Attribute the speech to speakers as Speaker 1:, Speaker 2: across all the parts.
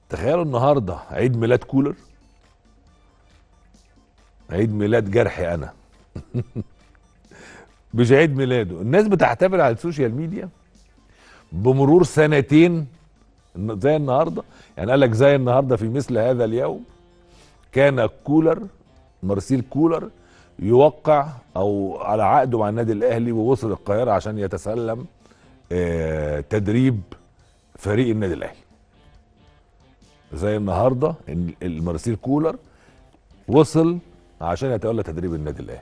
Speaker 1: تخيلوا النهارده عيد ميلاد كولر عيد ميلاد جرحي انا مش عيد ميلاده الناس بتحتفل على السوشيال ميديا بمرور سنتين زي النهارده يعني قال لك زي النهارده في مثل هذا اليوم كان كولر مارسيل كولر يوقع او على عقده مع النادي الاهلي ووصل القاهره عشان يتسلم آه، تدريب فريق النادي الاهلي زي النهارده إن المارسيل كولر وصل عشان يتولى تدريب النادي الاهلي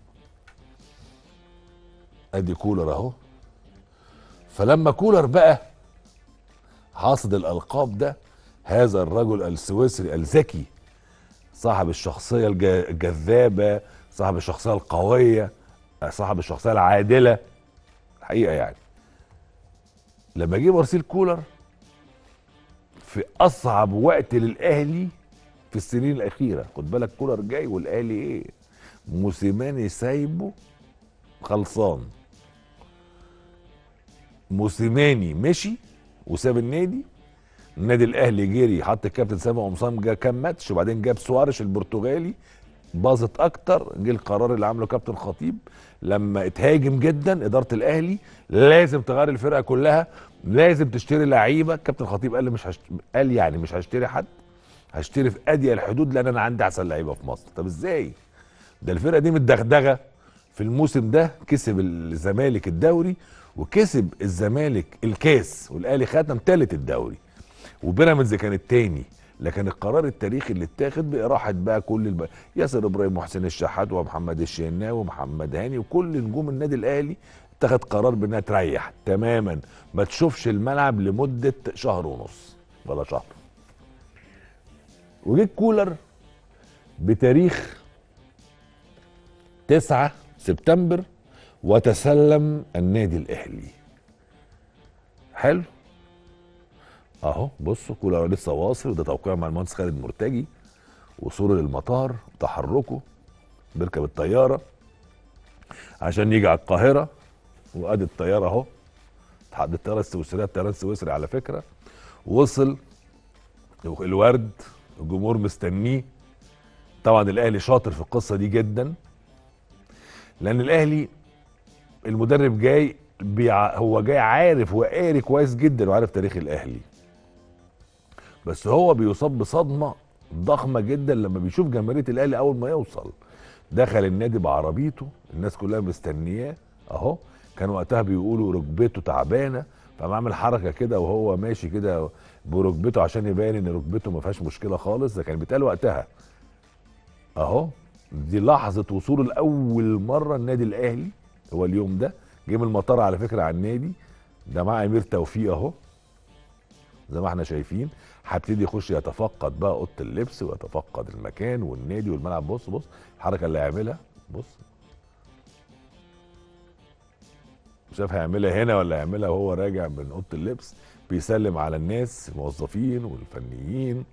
Speaker 1: ادي كولر اهو فلما كولر بقى حاصد الالقاب ده هذا الرجل السويسري الذكي صاحب الشخصيه الج- الجذابه صاحب الشخصيه القويه صاحب الشخصيه العادله الحقيقه يعني لما جه مارسيل كولر في اصعب وقت للاهلي في السنين الاخيره خد بالك كولر جاي والاهلي ايه موسيماني سايبه خلصان موسيماني مشي وساب النادي النادي الاهلي جري حط الكابتن سامي قمصان جا كام ماتش وبعدين جاب سوارش البرتغالي باظت اكتر جه القرار اللي عمله كابتن خطيب لما اتهاجم جدا اداره الاهلي لازم تغير الفرقه كلها لازم تشتري لعيبه كابتن خطيب قال لي مش هشت... قال يعني مش هشتري حد هشتري في اضيق الحدود لان انا عندي احسن لعيبه في مصر طب ازاي ده الفرقه دي متدغدغه في الموسم ده كسب الزمالك الدوري وكسب الزمالك الكاس والاهلي ختم ثالث الدوري وبيراميدز كان التاني لكن القرار التاريخي اللي اتاخد براحه بقى كل الب... ياسر ابراهيم وحسين الشحات ومحمد الشناوي ومحمد هاني وكل نجوم النادي الاهلي اتخذ قرار بانها تريح تماما ما تشوفش الملعب لمده شهر ونص ولا شهر وجه كولر بتاريخ 9 سبتمبر وتسلم النادي الاهلي حلو اهو بصوا كولر لسه واصل وده توقيع مع المهندس خالد مرتجي وصوله للمطار تحركه بيركب الطياره عشان يجي على القاهره وادي الطياره اهو دي الطياره السويسريه الطيران السويسري على فكره وصل الورد الجمهور مستنيه طبعا الاهلي شاطر في القصه دي جدا لان الاهلي المدرب جاي بيع هو جاي عارف وقاري كويس جدا وعارف تاريخ الاهلي بس هو بيصاب بصدمه ضخمه جدا لما بيشوف جماهيريه الاهلي اول ما يوصل دخل النادي بعربيته الناس كلها مستنياه اهو كان وقتها بيقولوا ركبته تعبانه فقام عامل حركه كده وهو ماشي كده بركبته عشان يبين ان ركبته ما فيهاش مشكله خالص ده كان بيتقال وقتها اهو دي لحظه وصوله لاول مره النادي الاهلي هو اليوم ده جه من المطار على فكره على النادي ده مع امير توفيق اهو زي ما احنا شايفين هيبتدي يخش يتفقد بقى اوضه اللبس ويتفقد المكان والنادي والملعب بص بص الحركه اللي هيعملها بص شاف هيعملها هنا ولا هيعملها وهو راجع من اوضه اللبس بيسلم على الناس الموظفين والفنيين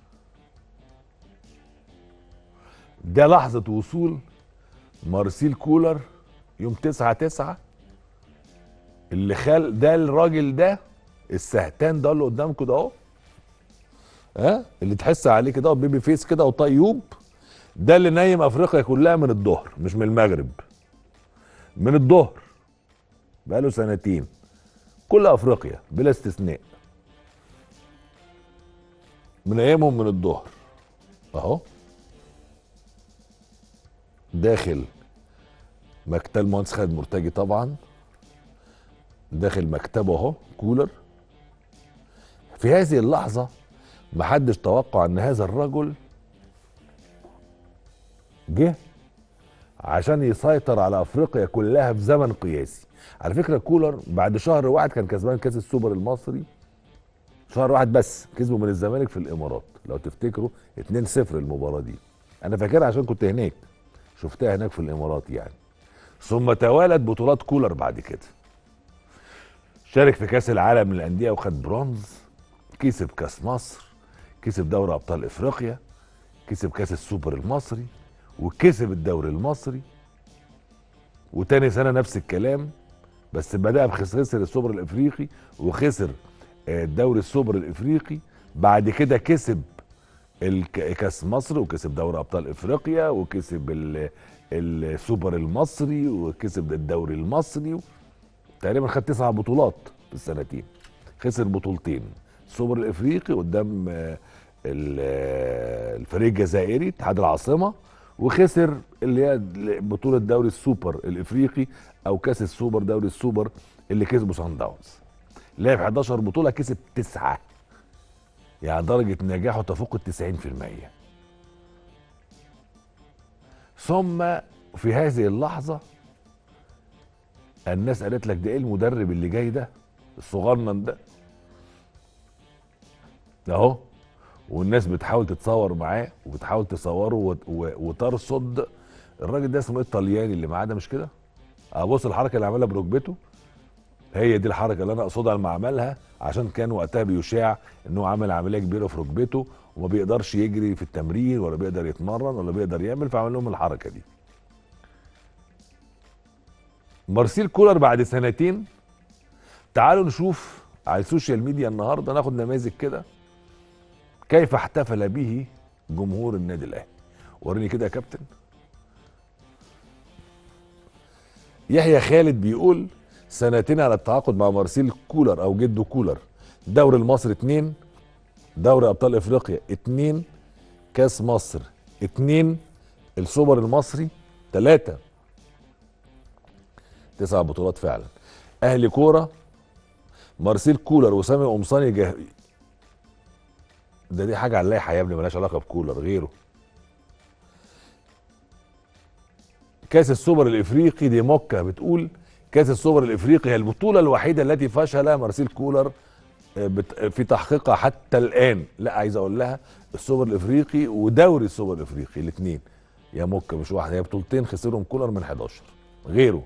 Speaker 1: ده لحظه وصول مارسيل كولر يوم 9 9 اللي خال ده الراجل ده السهتان ده اللي قدامكم ده اهو ها اللي تحس عليه كده بيبي فيس كده وطيوب ده اللي نايم افريقيا كلها من الظهر مش من المغرب من الظهر بقاله سنتين كل افريقيا بلا استثناء من ايامهم من الظهر اهو داخل مكتب المهندس خالد مرتجي طبعا داخل مكتبه اهو كولر في هذه اللحظة محدش توقع ان هذا الرجل جه عشان يسيطر على افريقيا كلها في زمن قياسي على فكرة كولر بعد شهر واحد كان كسبان كاس السوبر المصري شهر واحد بس كسبوا من الزمالك في الامارات لو تفتكروا 2-0 المباراة دي انا فاكرها عشان كنت هناك شفتها هناك في الامارات يعني ثم توالت بطولات كولر بعد كده شارك في كاس العالم للانديه وخد برونز كسب كاس مصر كسب دوري ابطال افريقيا كسب كاس السوبر المصري وكسب الدوري المصري وتاني سنه نفس الكلام بس بدأ بخسر السوبر الافريقي وخسر آه، الدوري السوبر الافريقي بعد كده كسب الك- كاس مصر وكسب دوري ابطال افريقيا وكسب ال- السوبر المصري وكسب الدوري المصري تقريبا خد تسع بطولات في السنتين خسر بطولتين السوبر الافريقي قدام آه، ال- آه، الفريق الجزائري اتحاد العاصمه وخسر اللي هي بطوله دوري السوبر الافريقي او كاس السوبر دوري السوبر اللي كسبه سان داونز لعب 11 بطوله كسب تسعه يعني درجه نجاحه تفوق ال 90% ثم في هذه اللحظه الناس قالت لك ده ايه المدرب اللي جاي ده الصغنن ده اهو والناس بتحاول تتصور معاه وبتحاول تصوره وت- و- وترصد الراجل ده اسمه ايه الطلياني اللي معاه ده مش كده ابص الحركه اللي عملها بركبته هي دي الحركه اللي انا اقصدها لما عملها عشان كان وقتها بيشاع انه عمل عمليه كبيره في ركبته وما بيقدرش يجري في التمرين ولا بيقدر يتمرن ولا بيقدر يعمل فعمل لهم الحركه دي مارسيل كولر بعد سنتين تعالوا نشوف على السوشيال ميديا النهارده ناخد نماذج كده كيف احتفل به جمهور النادي الاهلي وريني كده يا كابتن يحيى خالد بيقول سنتين على التعاقد مع مارسيل كولر او جده كولر دوري المصري اتنين دوري ابطال افريقيا اتنين كاس مصر اتنين السوبر المصري تلاتة تسع بطولات فعلا اهلي كوره مارسيل كولر وسامي قمصاني جه... ده دي حاجه على اللائحه يا ابني ملهاش علاقه بكولر غيره كاس السوبر الافريقي دي موكا بتقول كاس السوبر الافريقي هي البطوله الوحيده التي فشل مارسيل كولر آه، بت- في تحقيقها حتى الان لا عايز اقول لها السوبر الافريقي ودوري السوبر الافريقي الاثنين يا موكا مش واحده هي بطولتين خسرهم كولر من 11 غيره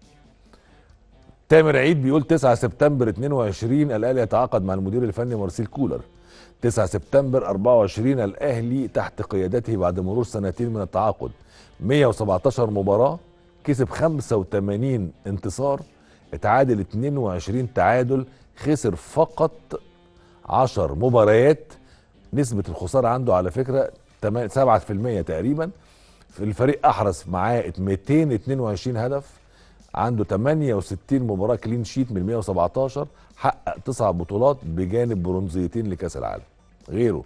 Speaker 1: تامر عيد بيقول 9 سبتمبر 22 الاهلي يتعاقد مع المدير الفني مارسيل كولر 9 سبتمبر 24 الاهلي تحت قيادته بعد مرور سنتين من التعاقد 117 مباراه كسب 85 انتصار اتعادل 22 تعادل خسر فقط 10 مباريات نسبة الخسارة عنده على فكرة 7% تقريبا في الفريق أحرز معاه 222 هدف عنده 68 مباراة كلين شيت من 117 حقق تسع بطولات بجانب برونزيتين لكأس العالم غيره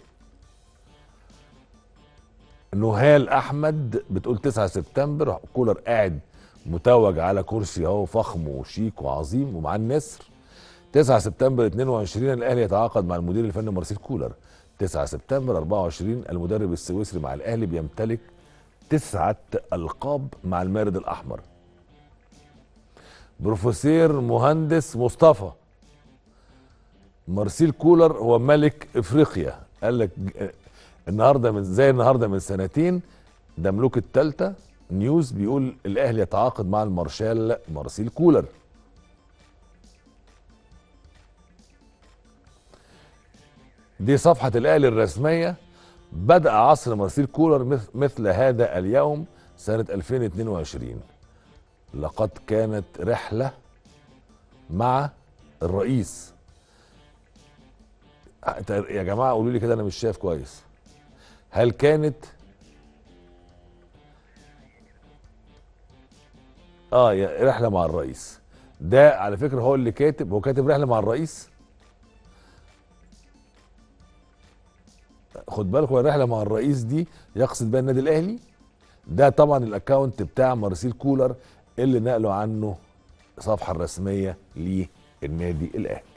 Speaker 1: نهال احمد بتقول 9 سبتمبر كولر قاعد متوج على كرسي اهو فخم وشيك وعظيم ومعاه النسر 9 سبتمبر 22 الاهلي يتعاقد مع المدير الفني مارسيل كولر 9 سبتمبر 24 المدرب السويسري مع الاهلي بيمتلك تسعة ألقاب مع المارد الأحمر بروفيسور مهندس مصطفى مارسيل كولر هو ملك افريقيا قال لك ج- النهارده من زي النهارده من سنتين ده ملوك الثالثه نيوز بيقول الاهلي يتعاقد مع المارشال مارسيل كولر دي صفحة الأهلي الرسمية بدأ عصر مارسيل كولر مث- مثل هذا اليوم سنة 2022 لقد كانت رحلة مع الرئيس يا جماعة قولوا لي كده أنا مش شايف كويس هل كانت اه يا- رحلة مع الرئيس ده على فكرة هو اللي كاتب هو كاتب رحلة مع الرئيس خد بالك هو الرحله مع الرئيس دي يقصد بها النادي الاهلي ده طبعا الاكونت بتاع مارسيل كولر اللي نقلوا عنه الصفحه الرسميه للنادي الاهلي